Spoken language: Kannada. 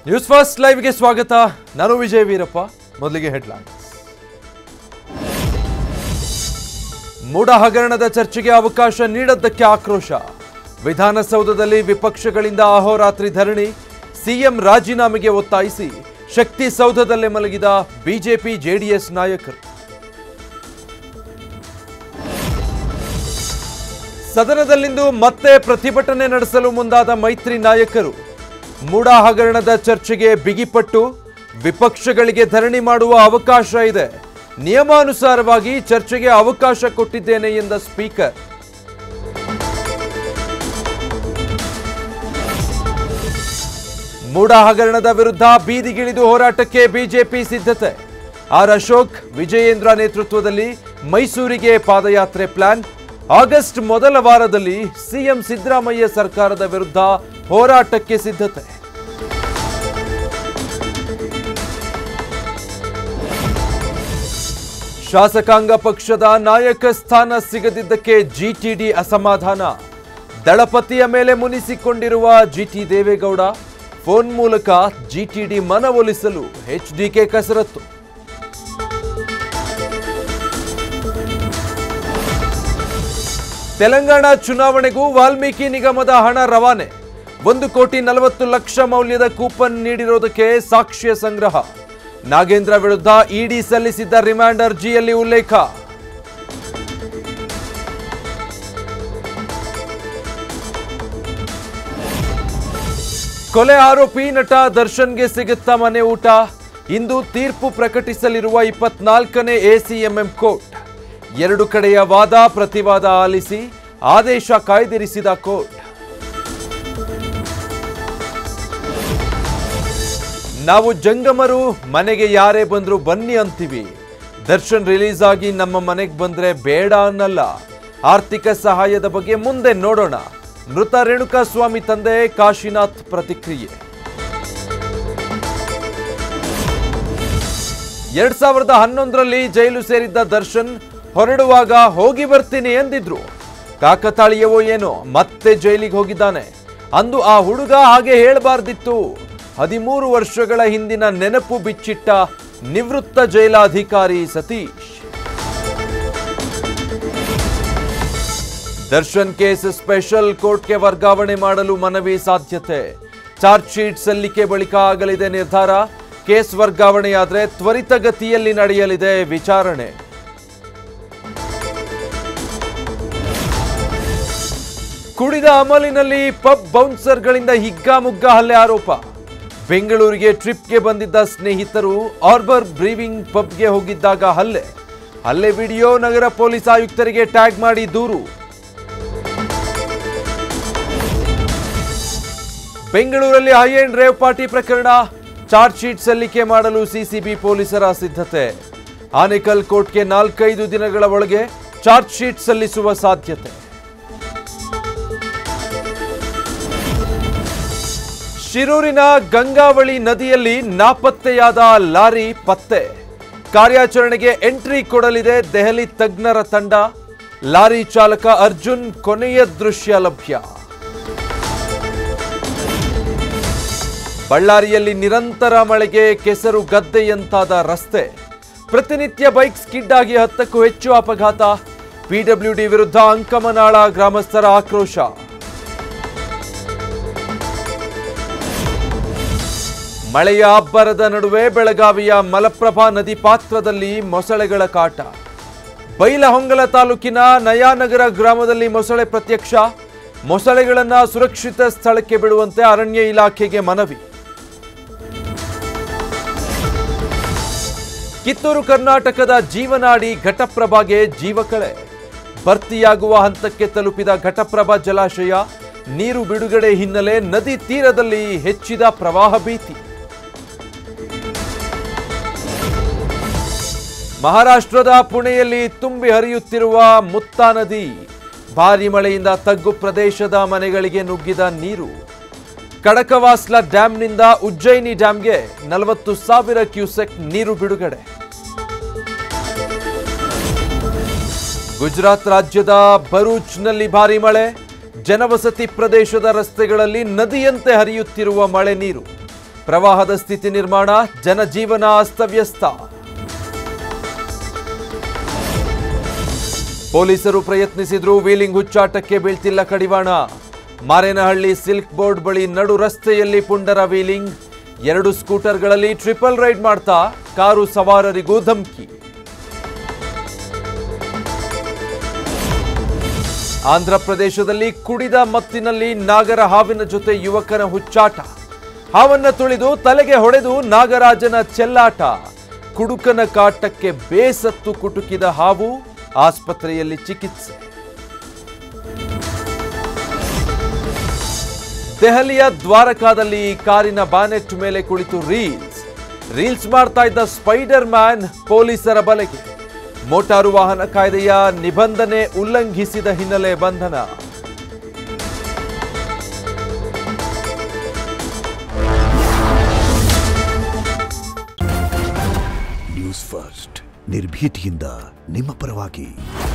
ನ್ಯೂಸ್ ಫಸ್ಟ್ ಲೈವ್ಗೆ ಸ್ವಾಗತ ನಾನು ವಿಜಯ್ ವೀರಪ್ಪ ಮೊದಲಿಗೆ ಹೆಡ್ಲೈನ್ಸ್ ಮೂಡ ಹಗರಣದ ಚರ್ಚೆಗೆ ಅವಕಾಶ ನೀಡದ್ದಕ್ಕೆ ಆಕ್ರೋಶ ವಿಧಾನಸೌಧದಲ್ಲಿ ವಿಪಕ್ಷಗಳಿಂದ ಅಹೋರಾತ್ರಿ ಧರಣಿ ಸಿಎಂ ರಾಜೀನಾಮೆಗೆ ಒತ್ತಾಯಿಸಿ ಶಕ್ತಿ ಸೌಧದಲ್ಲೇ ಮಲಗಿದ ಬಿಜೆಪಿ ಜೆಡಿಎಸ್ ನಾಯಕರು ಸದನದಲ್ಲಿಂದು ಮತ್ತೆ ಪ್ರತಿಭಟನೆ ನಡೆಸಲು ಮುಂದಾದ ಮೈತ್ರಿ ನಾಯಕರು ಮೂಡ ಹಗರಣದ ಚರ್ಚೆಗೆ ಬಿಗಿಪಟ್ಟು ವಿಪಕ್ಷಗಳಿಗೆ ಧರಣಿ ಮಾಡುವ ಅವಕಾಶ ಇದೆ ನಿಯಮಾನುಸಾರವಾಗಿ ಚರ್ಚೆಗೆ ಅವಕಾಶ ಕೊಟ್ಟಿದ್ದೇನೆ ಎಂದ ಸ್ಪೀಕರ್ ಮೂಡ ಹಗರಣದ ವಿರುದ್ಧ ಬೀದಿಗಿಳಿದು ಹೋರಾಟಕ್ಕೆ ಬಿಜೆಪಿ ಸಿದ್ಧತೆ ಆರ್ ಅಶೋಕ್ ವಿಜಯೇಂದ್ರ ನೇತೃತ್ವದಲ್ಲಿ ಮೈಸೂರಿಗೆ ಪಾದಯಾತ್ರೆ ಪ್ಲಾನ್ ಆಗಸ್ಟ್ ಮೊದಲ ವಾರದಲ್ಲಿ ಸಿಎಂ ಸಿದ್ದರಾಮಯ್ಯ ಸರ್ಕಾರದ ವಿರುದ್ಧ ಹೋರಾಟಕ್ಕೆ ಸಿದ್ಧತೆ ಶಾಸಕಾಂಗ ಪಕ್ಷದ ನಾಯಕ ಸ್ಥಾನ ಸಿಗದಿದ್ದಕ್ಕೆ ಜಿಟಿಡಿ ಅಸಮಾಧಾನ ದಳಪತಿಯ ಮೇಲೆ ಮುನಿಸಿಕೊಂಡಿರುವ ಜಿಟಿ ದೇವೇಗೌಡ ಫೋನ್ ಮೂಲಕ ಜಿಟಿಡಿ ಮನವೊಲಿಸಲು ಎಚ್ಡಿಕೆ ಕಸರತ್ತು ತೆಲಂಗಾಣ ಚುನಾವಣೆಗೂ ವಾಲ್ಮೀಕಿ ನಿಗಮದ ಹಣ ರವಾನೆ ಒಂದು ಕೋಟಿ ನಲವತ್ತು ಲಕ್ಷ ಮೌಲ್ಯದ ಕೂಪನ್ ನೀಡಿರೋದಕ್ಕೆ ಸಾಕ್ಷ್ಯ ಸಂಗ್ರಹ ನಾಗೇಂದ್ರ ವಿರುದ್ಧ ಇಡಿ ಸಲ್ಲಿಸಿದ್ದ ರಿಮಾಂಡ್ ಅರ್ಜಿಯಲ್ಲಿ ಉಲ್ಲೇಖ ಕೊಲೆ ಆರೋಪಿ ನಟ ದರ್ಶನ್ಗೆ ಸಿಗುತ್ತಾ ಮನೆ ಊಟ ಇಂದು ತೀರ್ಪು ಪ್ರಕಟಿಸಲಿರುವ ಇಪ್ಪತ್ನಾಲ್ಕನೇ ಎಸಿಎಂಎಂ ಕೋರ್ಟ್ ಎರಡು ಕಡೆಯ ವಾದ ಪ್ರತಿವಾದ ಆಲಿಸಿ ಆದೇಶ ಕಾಯ್ದಿರಿಸಿದ ಕೋರ್ಟ್ ನಾವು ಜಂಗಮರು ಮನೆಗೆ ಯಾರೇ ಬಂದ್ರು ಬನ್ನಿ ಅಂತೀವಿ ದರ್ಶನ್ ರಿಲೀಸ್ ಆಗಿ ನಮ್ಮ ಮನೆಗೆ ಬಂದ್ರೆ ಬೇಡ ಅನ್ನಲ್ಲ ಆರ್ಥಿಕ ಸಹಾಯದ ಬಗ್ಗೆ ಮುಂದೆ ನೋಡೋಣ ಮೃತ ರೇಣುಕಾಸ್ವಾಮಿ ತಂದೆ ಕಾಶಿನಾಥ್ ಪ್ರತಿಕ್ರಿಯೆ ಎರಡ್ ಸಾವಿರದ ಹನ್ನೊಂದರಲ್ಲಿ ಜೈಲು ಸೇರಿದ್ದ ದರ್ಶನ್ ಹೊರಡುವಾಗ ಹೋಗಿ ಬರ್ತೀನಿ ಎಂದಿದ್ರು ಕಾಕತಾಳೀಯವೋ ಏನೋ ಮತ್ತೆ ಜೈಲಿಗೆ ಹೋಗಿದ್ದಾನೆ ಅಂದು ಆ ಹುಡುಗ ಹಾಗೆ ಹೇಳಬಾರ್ದಿತ್ತು ಹದಿಮೂರು ವರ್ಷಗಳ ಹಿಂದಿನ ನೆನಪು ಬಿಚ್ಚಿಟ್ಟ ನಿವೃತ್ತ ಜೈಲಾಧಿಕಾರಿ ಸತೀಶ್ ದರ್ಶನ್ ಕೇಸ್ ಸ್ಪೆಷಲ್ ಕೋರ್ಟ್ಗೆ ವರ್ಗಾವಣೆ ಮಾಡಲು ಮನವಿ ಸಾಧ್ಯತೆ ಚಾರ್ಜ್ ಶೀಟ್ ಸಲ್ಲಿಕೆ ಬಳಿಕ ಆಗಲಿದೆ ನಿರ್ಧಾರ ಕೇಸ್ ವರ್ಗಾವಣೆಯಾದರೆ ತ್ವರಿತಗತಿಯಲ್ಲಿ ನಡೆಯಲಿದೆ ವಿಚಾರಣೆ ಕುಡಿದ ಅಮಲಿನಲ್ಲಿ ಪಬ್ ಬೌನ್ಸರ್ಗಳಿಂದ ಹಿಗ್ಗಾಮುಗ್ಗ ಹಲ್ಲೆ ಆರೋಪ ಬೆಂಗಳೂರಿಗೆ ಟ್ರಿಪ್ಗೆ ಬಂದಿದ್ದ ಸ್ನೇಹಿತರು ಆರ್ಬರ್ ಬ್ರೀವಿಂಗ್ ಪಬ್ಗೆ ಹೋಗಿದ್ದಾಗ ಹಲ್ಲೆ ಹಲ್ಲೆ ವಿಡಿಯೋ ನಗರ ಪೊಲೀಸ್ ಆಯುಕ್ತರಿಗೆ ಟ್ಯಾಗ್ ಮಾಡಿ ದೂರು ಬೆಂಗಳೂರಲ್ಲಿ ಹೈ ಅಂಡ್ ರೇವ್ ಪಾರ್ಟಿ ಪ್ರಕರಣ ಚಾರ್ಜ್ ಶೀಟ್ ಸಲ್ಲಿಕೆ ಮಾಡಲು ಸಿಸಿಬಿ ಪೊಲೀಸರ ಸಿದ್ಧತೆ ಆನೇಕಲ್ ಕೋರ್ಟ್ಗೆ ನಾಲ್ಕೈದು ದಿನಗಳ ಒಳಗೆ ಚಾರ್ಜ್ ಶೀಟ್ ಸಲ್ಲಿಸುವ ಸಾಧ್ಯತೆ ಶಿರೂರಿನ ಗಂಗಾವಳಿ ನದಿಯಲ್ಲಿ ನಾಪತ್ತೆಯಾದ ಲಾರಿ ಪತ್ತೆ ಕಾರ್ಯಾಚರಣೆಗೆ ಎಂಟ್ರಿ ಕೊಡಲಿದೆ ದೆಹಲಿ ತಜ್ಞರ ತಂಡ ಲಾರಿ ಚಾಲಕ ಅರ್ಜುನ್ ಕೊನೆಯ ದೃಶ್ಯ ಲಭ್ಯ ಬಳ್ಳಾರಿಯಲ್ಲಿ ನಿರಂತರ ಮಳೆಗೆ ಕೆಸರು ಗದ್ದೆಯಂತಾದ ರಸ್ತೆ ಪ್ರತಿನಿತ್ಯ ಬೈಕ್ ಸ್ಕಿಡ್ ಆಗಿ ಹತ್ತಕ್ಕೂ ಹೆಚ್ಚು ಅಪಘಾತ ಪಿಡಬ್ಲ್ಯೂಡಿ ವಿರುದ್ಧ ಅಂಕಮನಾಳ ಗ್ರಾಮಸ್ಥರ ಆಕ್ರೋಶ ಮಳೆಯ ಅಬ್ಬರದ ನಡುವೆ ಬೆಳಗಾವಿಯ ಮಲಪ್ರಭಾ ನದಿ ಪಾತ್ರದಲ್ಲಿ ಮೊಸಳೆಗಳ ಕಾಟ ಬೈಲಹೊಂಗಲ ತಾಲೂಕಿನ ನಯಾನಗರ ಗ್ರಾಮದಲ್ಲಿ ಮೊಸಳೆ ಪ್ರತ್ಯಕ್ಷ ಮೊಸಳೆಗಳನ್ನ ಸುರಕ್ಷಿತ ಸ್ಥಳಕ್ಕೆ ಬಿಡುವಂತೆ ಅರಣ್ಯ ಇಲಾಖೆಗೆ ಮನವಿ ಕಿತ್ತೂರು ಕರ್ನಾಟಕದ ಜೀವನಾಡಿ ಘಟಪ್ರಭಾಗೆ ಜೀವಕಳೆ ಭರ್ತಿಯಾಗುವ ಹಂತಕ್ಕೆ ತಲುಪಿದ ಘಟಪ್ರಭಾ ಜಲಾಶಯ ನೀರು ಬಿಡುಗಡೆ ಹಿನ್ನೆಲೆ ನದಿ ತೀರದಲ್ಲಿ ಹೆಚ್ಚಿದ ಪ್ರವಾಹ ಭೀತಿ ಮಹಾರಾಷ್ಟ್ರದ ಪುಣೆಯಲ್ಲಿ ತುಂಬಿ ಹರಿಯುತ್ತಿರುವ ಮುತ್ತಾ ನದಿ ಭಾರಿ ಮಳೆಯಿಂದ ತಗ್ಗು ಪ್ರದೇಶದ ಮನೆಗಳಿಗೆ ನುಗ್ಗಿದ ನೀರು ಕಡಕವಾಸ್ಲ ಡ್ಯಾಂನಿಂದ ಉಜ್ಜಯಿನಿ ಡ್ಯಾಂಗೆ ನಲವತ್ತು ಸಾವಿರ ಕ್ಯೂಸೆಕ್ ನೀರು ಬಿಡುಗಡೆ ಗುಜರಾತ್ ರಾಜ್ಯದ ಭರೂಚ್ನಲ್ಲಿ ಭಾರಿ ಮಳೆ ಜನವಸತಿ ಪ್ರದೇಶದ ರಸ್ತೆಗಳಲ್ಲಿ ನದಿಯಂತೆ ಹರಿಯುತ್ತಿರುವ ಮಳೆ ನೀರು ಪ್ರವಾಹದ ಸ್ಥಿತಿ ನಿರ್ಮಾಣ ಜನಜೀವನ ಅಸ್ತವ್ಯಸ್ತ ಪೊಲೀಸರು ಪ್ರಯತ್ನಿಸಿದ್ರು ವೀಲಿಂಗ್ ಹುಚ್ಚಾಟಕ್ಕೆ ಬೀಳ್ತಿಲ್ಲ ಕಡಿವಾಣ ಮಾರೇನಹಳ್ಳಿ ಸಿಲ್ಕ್ ಬೋರ್ಡ್ ಬಳಿ ನಡು ರಸ್ತೆಯಲ್ಲಿ ಪುಂಡರ ವೀಲಿಂಗ್ ಎರಡು ಸ್ಕೂಟರ್ಗಳಲ್ಲಿ ಟ್ರಿಪಲ್ ರೈಡ್ ಮಾಡ್ತಾ ಕಾರು ಸವಾರರಿಗೂ ಧಮಕಿ ಆಂಧ್ರ ಪ್ರದೇಶದಲ್ಲಿ ಕುಡಿದ ಮತ್ತಿನಲ್ಲಿ ನಾಗರ ಹಾವಿನ ಜೊತೆ ಯುವಕನ ಹುಚ್ಚಾಟ ಹಾವನ್ನ ತುಳಿದು ತಲೆಗೆ ಹೊಡೆದು ನಾಗರಾಜನ ಚೆಲ್ಲಾಟ ಕುಡುಕನ ಕಾಟಕ್ಕೆ ಬೇಸತ್ತು ಕುಟುಕಿದ ಹಾವು ಆಸ್ಪತ್ರೆಯಲ್ಲಿ ಚಿಕಿತ್ಸೆ ದೆಹಲಿಯ ದ್ವಾರಕಾದಲ್ಲಿ ಕಾರಿನ ಬ್ಯಾನೆಟ್ ಮೇಲೆ ಕುಳಿತು ರೀಲ್ಸ್ ರೀಲ್ಸ್ ಮಾಡ್ತಾ ಇದ್ದ ಸ್ಪೈಡರ್ ಮ್ಯಾನ್ ಪೊಲೀಸರ ಬಲೆಗೆ ಮೋಟಾರು ವಾಹನ ಕಾಯ್ದೆಯ ನಿಬಂಧನೆ ಉಲ್ಲಂಘಿಸಿದ ಹಿನ್ನೆಲೆ ಬಂಧನ ನ್ಯೂಸ್ ಫಸ್ಟ್ ನಿರ್ಭೀತಿಯಿಂದ ನಿಮ್ಮ ಪರವಾಗಿ